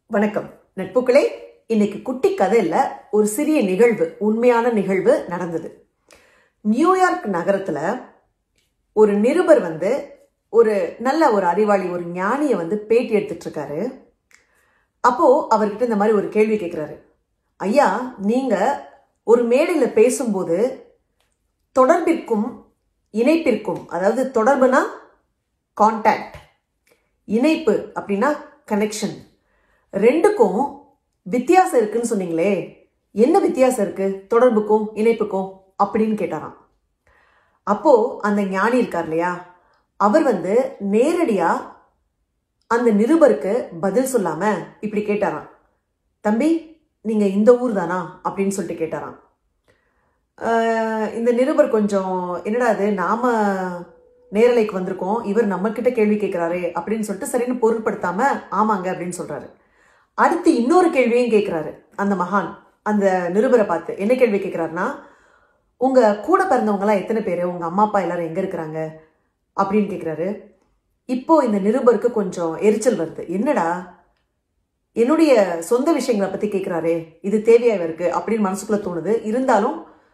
வணக்கம் நட்புகளே இன்னைக்கு குட்டி கதையில ஒரு சிறிய நிகழ்வு உண்மையான நிகழ்வு நடந்தது நியூயார்க் நகரத்துல ஒரு நிருபர் வந்து ஒரு நல்ல ஒரு அறிவாளி ஒரு ஞானியை வந்து பேட்டி எடுத்துட்டு இருக்காரு அப்போ அவர்கிட்ட இந்த மாதிரி ஒரு கேள்வி கேட்கிறாரு ஐயா நீங்க ஒரு மேடையில பேசும்போது தொடர்பிற்கும் இணைப்பிற்கும் அதாவது தொடர்புனா கான்டாக்ட் இணைப்பு அப்படின்னா கனெக்ஷன் ரெண்டுக்கும் வித்தியாசம் இருக்குன்னு சொன்னீங்களே என்ன வித்தியாசம் இருக்கு தொடர்புக்கும் இணைப்புக்கும் அப்படின்னு கேட்டாராம் அப்போ அந்த ஞானி இருக்கார் இல்லையா அவர் வந்து நேரடியா அந்த நிருபருக்கு பதில் சொல்லாம இப்படி கேட்டாராம் தம்பி நீங்க இந்த ஊர் தானா அப்படின்னு சொல்லிட்டு கேட்டாராம் ஆஹ் இந்த நிருபர் கொஞ்சம் என்னடா அது நாம நேரலைக்கு வந்திருக்கோம் இவர் நம்ம கிட்ட கேள்வி கேட்கிறாரே அப்படின்னு சொல்லிட்டு சரின்னு பொருட்படுத்தாம ஆமாங்க அப்படின்னு சொல்றாரு அடுத்து இன்னொரு கேள்வியும் கேட்கிறாரு அந்த மகான் அந்த நிருபரை பார்த்து என்ன கேள்வி கேட்கிறாருன்னா உங்க கூட பிறந்தவங்க எல்லாம் எத்தனை பேர் உங்க அம்மா அப்பா எல்லாரும் எங்க இருக்கிறாங்க அப்படின்னு கேட்கிறாரு இப்போ இந்த நிருபருக்கு கொஞ்சம் எரிச்சல் வருது என்னடா என்னுடைய சொந்த விஷயங்களை பத்தி கேட்கிறாரே இது தேவையா இருக்கு அப்படின்னு மனசுக்குள்ள தோணுது இருந்தாலும்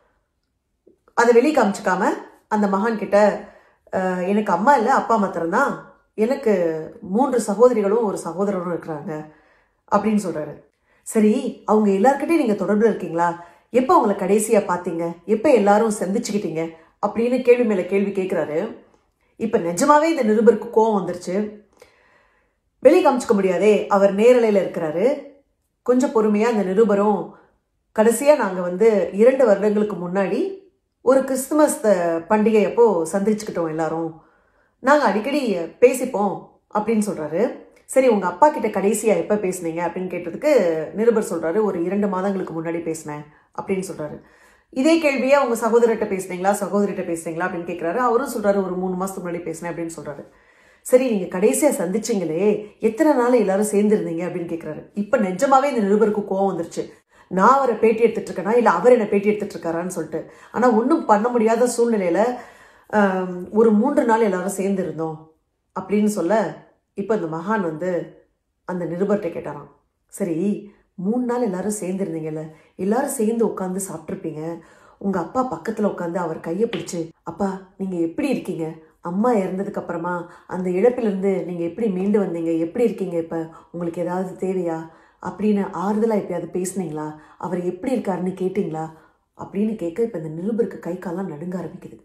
அதை வெளியே காமிச்சுக்காம அந்த மகான் கிட்ட "அஹ், எனக்கு அம்மா இல்லை அப்பா மாத்திரம் தான் எனக்கு மூன்று சகோதரிகளும் ஒரு சகோதரரும் இருக்கிறாங்க அப்படின்னு சொல்றாரு சரி அவங்க எல்லார்கிட்டயும் நீங்க தொடர்புல இருக்கீங்களா எப்போ அவங்கள கடைசியா பார்த்தீங்க எப்போ எல்லாரும் சந்திச்சுக்கிட்டீங்க அப்படின்னு கேள்வி மேல கேள்வி கேட்கிறாரு இப்ப நிஜமாவே இந்த நிருபருக்கு கோவம் வந்துருச்சு வெளியே காமிச்சுக்க முடியாதே அவர் நேரலையில இருக்கிறாரு கொஞ்சம் பொறுமையா அந்த நிருபரும் கடைசியா நாங்க வந்து இரண்டு வருடங்களுக்கு முன்னாடி ஒரு கிறிஸ்துமஸ் அஹ், பண்டிகை அப்போ சந்திச்சுக்கிட்டோம் எல்லாரும் நாங்க அடிக்கடி பேசிப்போம் அப்படின்னு சொல்றாரு சரி உங்க அப்பா கிட்ட கடைசியா எப்ப பேசுனீங்க அப்படின்னு கேட்டதுக்கு நிருபர் சொல்றாரு ஒரு இரண்டு மாதங்களுக்கு முன்னாடி பேசினேன் அப்படின்னு சொல்றாரு இதே கேள்வியா உங்க சகோதரர்கிட்ட பேசுனீங்களா சகோதரிட்ட பேசுனீங்களா அப்படின்னு கேட்கிறாரு அவரும் சொல்றாரு ஒரு மூணு மாசத்துக்கு முன்னாடி பேசினேன் அப்படின்னு சொல்றாரு சரி நீங்க கடைசியா சந்திச்சீங்களே எத்தனை நாள் எல்லாரும் சேர்ந்திருந்தீங்க அப்படின்னு கேட்கிறாரு இப்ப நிஜமாவே இந்த நிருபருக்கு கோவம் வந்துருச்சு நான் அவரை பேட்டி எடுத்துட்டு இருக்கேனா இல்ல அவர் என்ன பேட்டி எடுத்துட்டு இருக்காரான்னு சொல்லிட்டு ஆனா ஒன்றும் பண்ண முடியாத சூழ்நிலையில ஆம், ஒரு மூன்று நாள் எல்லாரும் சேர்ந்து இருந்தோம் அப்படின்னு சொல்ல இப்போ இந்த மகான் வந்து அந்த நிருபர்கிட்ட கேட்டாராம் சரி மூணு நாள் எல்லாரும் சேர்ந்து இருந்தீங்கல்ல எல்லாரும் சேர்ந்து உட்காந்து சாப்பிட்ருப்பீங்க உங்க அப்பா பக்கத்துல உட்காந்து அவர் கையை பிடிச்சு அப்பா நீங்க எப்படி இருக்கீங்க அம்மா இறந்ததுக்கு அப்புறமா அந்த இழப்பிலிருந்து நீங்க எப்படி மீண்டு வந்தீங்க எப்படி இருக்கீங்க இப்ப உங்களுக்கு ஏதாவது தேவையா அப்படின்னு ஆறுதலா எப்பயாவது பேசுனீங்களா அவர் எப்படி இருக்காருன்னு கேட்டீங்களா அப்படின்னு கேட்க இப்ப இந்த நிருபருக்கு கை கால்லாம் நடுங்க ஆரம்பிக்குது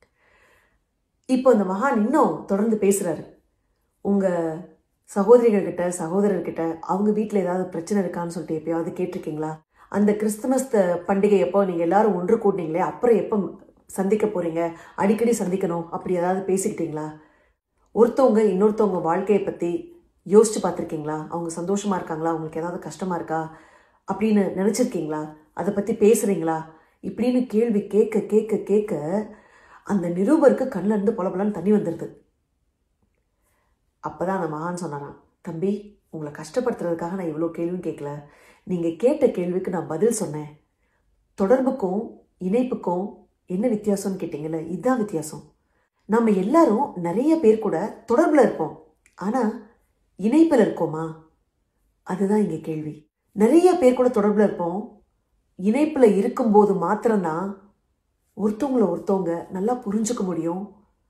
இப்போ இந்த மகான் இன்னும் தொடர்ந்து பேசுறாரு உங்க சகோதரிகள் கிட்ட சகோதரர்கிட்ட அவங்க வீட்டில் ஏதாவது பிரச்சனை இருக்கான்னு சொல்லிட்டு எப்பயாவது கேட்டிருக்கீங்களா அந்த கிறிஸ்துமஸ் த- பண்டிகை எப்போ நீங்க எல்லாரும் ஒன்று கூட்டினீங்களே அப்புறம் எப்போ சந்திக்க போறீங்க அடிக்கடி சந்திக்கணும் அப்படி ஏதாவது பேசிக்கிட்டீங்களா ஒருத்தவங்க இன்னொருத்தவங்க வாழ்க்கையை பத்தி யோசிச்சு பார்த்துருக்கீங்களா அவங்க சந்தோஷமா இருக்காங்களா அவங்களுக்கு ஏதாவது கஷ்டமா இருக்கா அப்படின்னு நினைச்சிருக்கீங்களா அதை பத்தி பேசுறீங்களா இப்படின்னு கேள்வி கேட்க கேட்க கேட்க அந்த நிருபருக்கு கண்ணுல இருந்து பொல பொலன்னு தண்ணி வந்துடுது அப்பதான் அந்த மகான் சொன்னாராம் தம்பி உங்களை கஷ்டப்படுத்துறதுக்காக நான் இவ்வளோ கேள்வியும் கேட்கல நீங்க கேட்ட கேள்விக்கு நான் பதில் சொன்னேன் தொடர்புக்கும் இணைப்புக்கும் என்ன வித்தியாசம்னு கேட்டீங்கல்ல இதுதான் வித்தியாசம் நம்ம எல்லாரும் நிறைய பேர் கூட தொடர்புல இருப்போம் ஆனா இணைப்பில் இருக்கோமா அதுதான் இங்க கேள்வி நிறைய பேர் கூட தொடர்புல இருப்போம் இணைப்புல இருக்கும்போது மாத்திரம்தான் ஒருத்தவங்கள ஒருத்தவங்க நல்லா புரிஞ்சுக்க முடியும்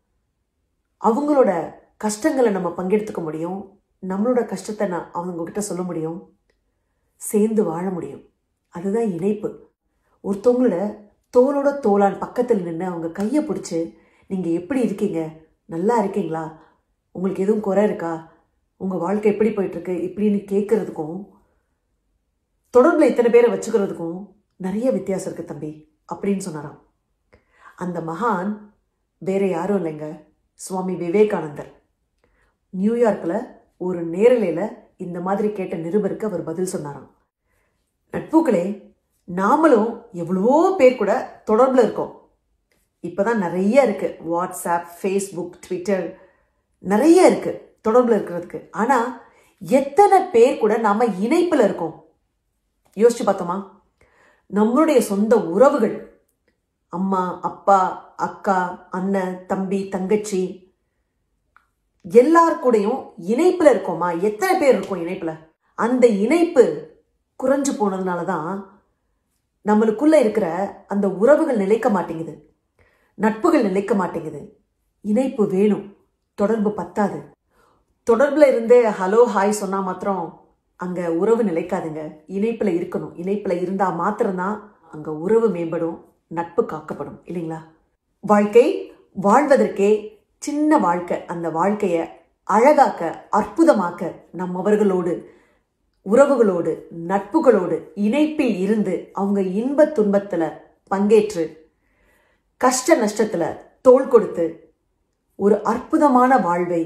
அவங்களோட கஷ்டங்களை நம்ம பங்கெடுத்துக்க முடியும் நம்மளோட கஷ்டத்தை நான் அவங்க கிட்ட சொல்ல முடியும் சேர்ந்து வாழ முடியும் அதுதான் இணைப்பு ஒருத்தவங்களோட தோளோட தோளான் பக்கத்தில் நின்று அவங்க கையை பிடிச்சி நீங்கள் எப்படி இருக்கீங்க நல்லா இருக்கீங்களா உங்களுக்கு எதுவும் குறை இருக்கா உங்கள் வாழ்க்கை எப்படி போயிட்டுருக்கு இப்படின்னு கேட்கறதுக்கும் தொடர்பில் இத்தனை பேரை வச்சுக்கிறதுக்கும் நிறைய வித்தியாசம் இருக்கு தம்பி அப்படின்னு சொன்னாராம் அந்த மகான் வேற யாரும் இல்லைங்க சுவாமி விவேகானந்தர் நியூயார்க்கில் ஒரு நேரலையில் இந்த மாதிரி கேட்ட நிருபருக்கு அவர் பதில் சொன்னாராம் நட்புகளே நாமளும் எவ்வளவோ பேர் கூட தொடர்பில் இருக்கோம் இப்போதான் நிறைய இருக்கு வாட்ஸ்அப் ஃபேஸ்புக் ட்விட்டர் நிறைய இருக்கு தொடர்பில் இருக்கிறதுக்கு ஆனால் எத்தனை பேர் கூட நாம இணைப்பில் இருக்கோம் யோசிச்சு பார்த்தோமா நம்மளுடைய சொந்த உறவுகள் அம்மா அப்பா அக்கா அண்ணன் தம்பி தங்கச்சி எல்லார் கூடயும் இணைப்புல இருக்கோமா எத்தனை பேர் இருக்கோம் இணைப்புல அந்த இணைப்பு குறைஞ்சு போனதுனால தான் நம்மளுக்குள்ள இருக்கிற அந்த உறவுகள் நிலைக்க மாட்டேங்குது நட்புகள் நிலைக்க மாட்டேங்குது இணைப்பு வேணும் தொடர்பு பத்தாது தொடர்புல இருந்து ஹலோ ஹாய் சொன்னா மாத்திரம் அங்க உறவு நிலைக்காதுங்க இணைப்புல இருக்கணும் இணைப்புல இருந்தா மாத்திரம்தான் அங்க உறவு மேம்படும் நட்பு காக்கப்படும் இல்லைங்களா வாழ்க்கை வாழ்வதற்கே சின்ன வாழ்க்கை அந்த வாழ்க்கைய அழகாக்க அற்புதமாக்க நம்மவர்களோடு உறவுகளோடு நட்புகளோடு இணைப்பில் இருந்து அவங்க இன்ப துன்பத்துல பங்கேற்று கஷ்ட நஷ்டத்துல தோள் கொடுத்து ஒரு அற்புதமான வாழ்வை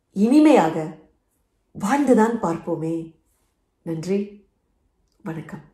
இனிமையாக வாழ்ந்துதான் பார்ப்போமே நன்றி வணக்கம்